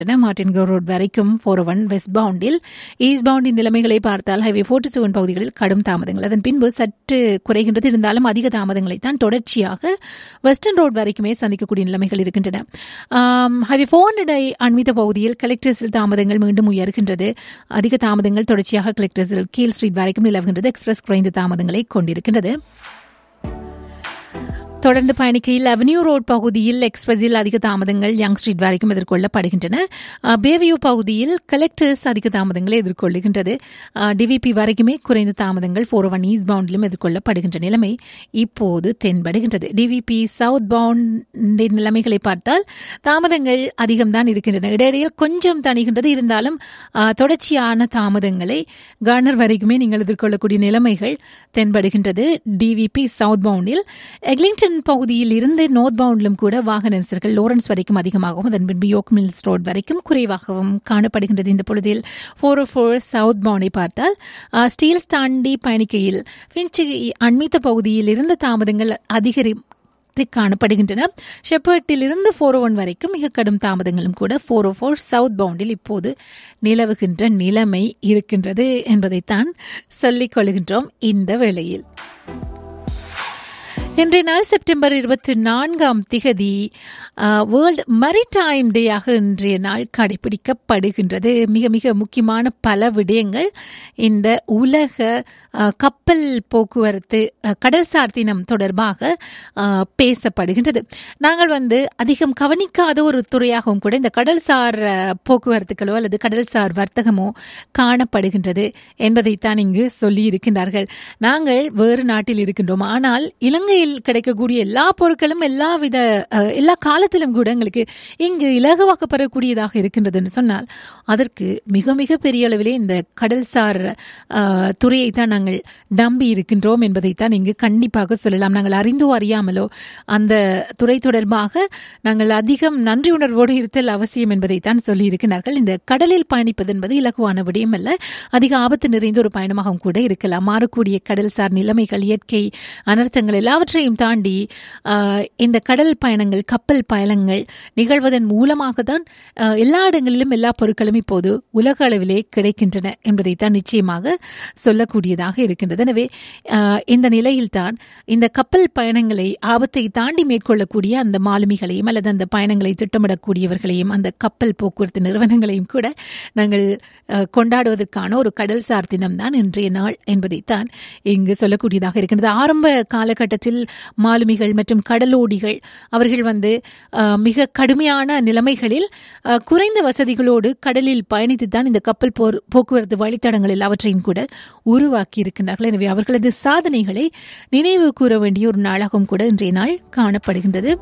Martin Grove Road வரைக்கும் four one west பவுண்டில் east பவுண்டின் நிலைமைகளை பார்த்தால் ஹைவே ஃபோர்ட்டி செவன் பகுதிகளில் கடும் தாமதங்கள் அதன் பின்பு சற்று குறைகின்றது இருந்தாலும் அதிக தாமதங்களை தான் தொடர்ச்சியாக வெஸ்டர்ன் ரோட் வரைக்குமே சந்திக்கக்கூடிய நிலைமைகள் இருக்கின்றன ஹைவே ஃபோர் ஹண்ட்ரடை அண்மித்த பகுதியில் கலெக்டர்ஸில் தாமதங்கள் மீண்டும் உயர்கின்றது அதிக தாமதங்கள் தொடர்ச்சியாக கலெக்டர்ஸில் கீழ் ஸ்ட்ரீட் வரைக்கும் நிலவுகின்றது எக்ஸ்பிரஸ் குறைந்த தாமதங்களை கொண்டிருக்கின்றது தொடர்ந்து பயணிக்கையில் அவென்யூ ரோட் பகுதியில் எக்ஸ்பிரஸில் அதிக தாமதங்கள் யங் ஸ்ட்ரீட் வரைக்கும் எதிர்கொள்ளப்படுகின்றன பேவியூ பகுதியில் கலெக்டர்ஸ் அதிக தாமதங்களை எதிர்கொள்ளுகின்றது டிவிபி வரைக்குமே குறைந்த தாமதங்கள் ஃபோர் ஒன் ஈஸ்ட் பவுண்டிலும் எதிர்கொள்ளப்படுகின்ற நிலைமை இப்போது தென்படுகின்றது டிவிபி சவுத் பவுண்டின் நிலைமைகளை பார்த்தால் தாமதங்கள் அதிகம்தான் இருக்கின்றன இடையிடையில் கொஞ்சம் தணிகின்றது இருந்தாலும் தொடர்ச்சியான தாமதங்களை கர்னர் வரைக்குமே நீங்கள் எதிர்கொள்ளக்கூடிய நிலைமைகள் தென்படுகின்றது டிவிபி சவுத் பவுண்டில் எக்லிங்டன் பகுதியில் இருந்து நோர்த் பவுண்டிலும் கூட வாகன நெரிசல்கள் லோரன்ஸ் வரைக்கும் அதிகமாகவும் அதன் பின்பு யோக் மில்ஸ் ரோட் வரைக்கும் குறைவாகவும் காணப்படுகின்றது இந்த பொழுதில் ஃபோர் ஓ ஃபோர் சவுத் பவுண்டை பார்த்தால் ஸ்டீல்ஸ் தாண்டி பயணிக்கையில் பின்ச்சு அண்மித்த பகுதியில் இருந்த தாமதங்கள் அதிகரி காணப்படுகின்றன ஷெப்பர்ட்டில் இருந்து ஃபோர் ஒன் வரைக்கும் மிக கடும் தாமதங்களும் கூட ஃபோர் ஓ ஃபோர் சவுத் பவுண்டில் இப்போது நிலவுகின்ற நிலைமை இருக்கின்றது என்பதைத்தான் சொல்லிக் கொள்கின்றோம் இந்த வேளையில் இன்றைய நாள் செப்டம்பர் இருபத்தி நான்காம் திகதி வேர்ல்ட் மரிடைம் டேயாக இன்றைய நாள் கடைபிடிக்கப்படுகின்றது மிக மிக முக்கியமான பல விடயங்கள் இந்த உலக கப்பல் போக்குவரத்து கடல்சார் தினம் தொடர்பாக பேசப்படுகின்றது நாங்கள் வந்து அதிகம் கவனிக்காத ஒரு துறையாகவும் கூட இந்த கடல்சார் போக்குவரத்துகளோ அல்லது கடல்சார் வர்த்தகமோ காணப்படுகின்றது என்பதைத்தான் இங்கு சொல்லி இருக்கின்றார்கள் நாங்கள் வேறு நாட்டில் இருக்கின்றோம் ஆனால் இலங்கையில் கிடைக்கக்கூடிய எல்லா பொருட்களும் எல்லா வித எல்லா காலத்திலும் கூட எங்களுக்கு இங்கு இலகுவாக்கப்படக்கூடியதாக இருக்கின்றதுன்னு சொன்னால் அதற்கு மிக மிக பெரிய அளவிலே இந்த கடல்சார் துறையை தான் நாங்கள் நம்பி இருக்கின்றோம் என்பதைத்தான் இங்கு கண்டிப்பாக சொல்லலாம் நாங்கள் அறிந்தோ அறியாமலோ அந்த துறை தொடர்பாக நாங்கள் அதிகம் நன்றி உணர்வோடு இருத்தல் அவசியம் என்பதைத்தான் சொல்லி இருக்கிறார்கள் இந்த கடலில் பயணிப்பது என்பது இலகுவான விடயம் அல்ல அதிக ஆபத்து நிறைந்த ஒரு பயணமாகவும் கூட இருக்கலாம் மாறக்கூடிய கடல்சார் நிலைமைகள் இயற்கை அனர்த்தங்கள் எல்லாவற்றையும் தாண்டி இந்த கடல் பயணங்கள் கப்பல் பயணங்கள் நிகழ்வதன் மூலமாக தான் எல்லா இடங்களிலும் எல்லா பொருட்களும் இப்போது உலக அளவிலே கிடைக்கின்றன என்பதைத்தான் நிச்சயமாக சொல்லக்கூடியதாக இருக்கின்றது எனவே இந்த நிலையில்தான் இந்த கப்பல் பயணங்களை ஆபத்தை தாண்டி மேற்கொள்ளக்கூடிய அந்த மாலுமிகளையும் அல்லது அந்த பயணங்களை திட்டமிடக்கூடியவர்களையும் அந்த கப்பல் போக்குவரத்து நிறுவனங்களையும் கூட நாங்கள் கொண்டாடுவதற்கான ஒரு கடல்சார் தினம்தான் இன்றைய நாள் என்பதைத்தான் இங்கு சொல்லக்கூடியதாக இருக்கின்றது ஆரம்ப காலகட்டத்தில் மாலுமிகள் மற்றும் கடலோடிகள் அவர்கள் வந்து மிக கடுமையான நிலைமைகளில் குறைந்த வசதிகளோடு கடலில் பயணித்துத்தான் இந்த கப்பல் போர் போக்குவரத்து வழித்தடங்கள் எல்லாவற்றையும் கூட உருவாக்கி இருக்கின்றார்கள் எனவே அவர்களது சாதனைகளை நினைவு கூற வேண்டிய ஒரு நாளாகவும் கூட இன்றைய நாள் காணப்படுகின்றது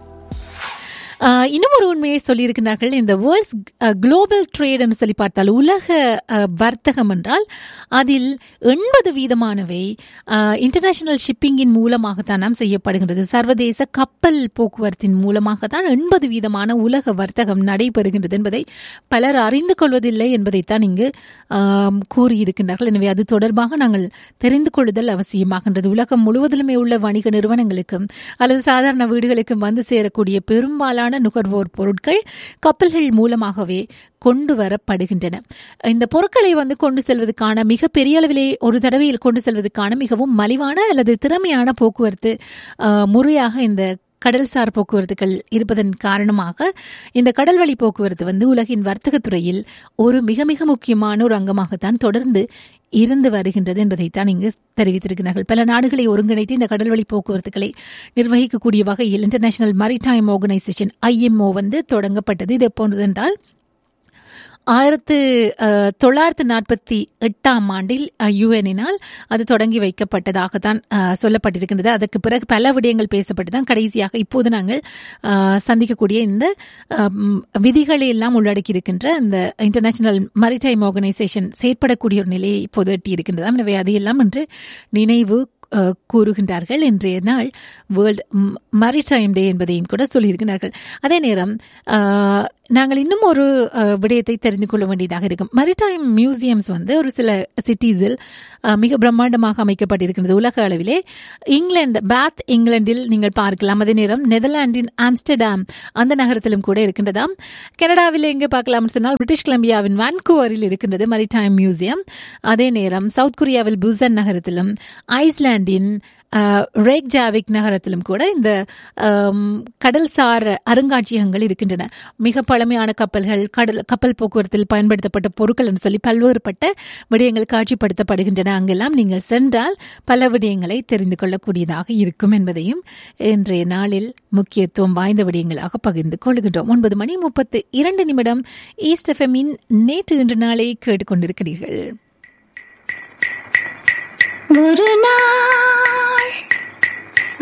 இன்னும் ஒரு உண்மையை சொல்லியிருக்கிறார்கள் இந்த வேர்ல்ட்ஸ் குளோபல் ட்ரேட்னு சொல்லி பார்த்தால் உலக வர்த்தகம் என்றால் அதில் எண்பது வீதமானவை இன்டர்நேஷனல் ஷிப்பிங்கின் மூலமாக தான் நாம் செய்யப்படுகின்றது சர்வதேச கப்பல் போக்குவரத்தின் மூலமாக தான் எண்பது வீதமான உலக வர்த்தகம் நடைபெறுகின்றது என்பதை பலர் அறிந்து கொள்வதில்லை என்பதைத்தான் இங்கு கூறியிருக்கின்றார்கள் எனவே அது தொடர்பாக நாங்கள் தெரிந்து கொள்ளுதல் அவசியமாகின்றது உலகம் முழுவதிலுமே உள்ள வணிக நிறுவனங்களுக்கும் அல்லது சாதாரண வீடுகளுக்கும் வந்து சேரக்கூடிய பெரும்பாலான பெரும்பாலான நுகர்வோர் பொருட்கள் கப்பல்கள் மூலமாகவே கொண்டு வரப்படுகின்றன இந்த பொருட்களை வந்து கொண்டு செல்வதற்கான மிக பெரிய அளவிலே ஒரு தடவையில் கொண்டு செல்வதற்கான மிகவும் மலிவான அல்லது திறமையான போக்குவரத்து முறையாக இந்த கடல்சார் போக்குவரத்துகள் இருப்பதன் காரணமாக இந்த கடல்வழி போக்குவரத்து வந்து உலகின் வர்த்தகத்துறையில் ஒரு மிக மிக முக்கியமான ஒரு அங்கமாகத்தான் தொடர்ந்து இருந்து வருகின்றது என்பதைத்தான் இங்கு தெரிவித்திருக்கிறார்கள் பல நாடுகளை ஒருங்கிணைத்து இந்த கடல்வழி போக்குவரத்துகளை நிர்வகிக்கக்கூடிய வகையில் இன்டர்நேஷனல் மரிடைம் ஆர்கனைசேஷன் ஐஎம்ஓ வந்து தொடங்கப்பட்டது இது எப்போன்றதென்றால் ஆயிரத்து தொள்ளாயிரத்து நாற்பத்தி எட்டாம் ஆண்டில் யுஎனினால் அது தொடங்கி வைக்கப்பட்டதாக தான் சொல்லப்பட்டிருக்கின்றது அதற்கு பிறகு பல விடயங்கள் பேசப்பட்டு தான் கடைசியாக இப்போது நாங்கள் சந்திக்கக்கூடிய இந்த விதிகளை எல்லாம் உள்ளடக்கி இருக்கின்ற இந்த இன்டர்நேஷனல் மரிடைம் ஆர்கனைசேஷன் செயற்படக்கூடிய ஒரு நிலையை இப்போது எட்டியிருக்கின்றது எனவே அதையெல்லாம் என்று நினைவு கூறுகின்றார்கள் இன்றைய நாள் வேர்ல்ட் மரிடைம் டே என்பதையும் கூட சொல்லியிருக்கிறார்கள் அதே நேரம் நாங்கள் இன்னும் ஒரு அஹ், விடயத்தை தெரிந்து கொள்ள வேண்டியதாக இருக்கும் மரிடைம் மியூசியம்ஸ் வந்து ஒரு சில சிட்டிஸில் மிக பிரம்மாண்டமாக அமைக்கப்பட்டிருக்கிறது உலக அளவிலே இங்கிலாந்து பேத் இங்கிலாந்தில் நீங்கள் பார்க்கலாம் அதே நேரம் நெதர்லாந்தின் ஆம்ஸ்டர்டாம் அந்த நகரத்திலும் கூட இருக்கின்றதாம் கனடாவில் எங்கே பார்க்கலாம்னு சொன்னால் பிரிட்டிஷ் கொலம்பியாவின் வான்கூவரில் இருக்கின்றது மரிடைம் மியூசியம் அதே நேரம் சவுத் கொரியாவில் புசன் நகரத்திலும் ஐஸ்லாந்தின் ரேக் ஜாவிக் நகரத்திலும் கூட இந்த ஆம், கடல்சார் அருங்காட்சியகங்கள் இருக்கின்றன மிக பழமையான கப்பல்கள் கடல் கப்பல் போக்குவரத்தில் பயன்படுத்தப்பட்ட பொருட்கள் என்று சொல்லி பல்வேறுபட்ட விடயங்கள் காட்சிப்படுத்தப்படுகின்றன அங்கெல்லாம் நீங்கள் சென்றால் பல விடயங்களை தெரிந்து கொள்ளக்கூடியதாக இருக்கும் என்பதையும் இன்றைய நாளில் முக்கியத்துவம் வாய்ந்த விடயங்களாக பகிர்ந்து கொள்கின்றோம் ஒன்பது மணி முப்பத்து இரண்டு நிமிடம் ஈஸ்ட் எஃப்எம்மின் நேற்று இன்று நாளை கேட்டுக்கொண்டிருக்கிறீர்கள் ஒரு நாள்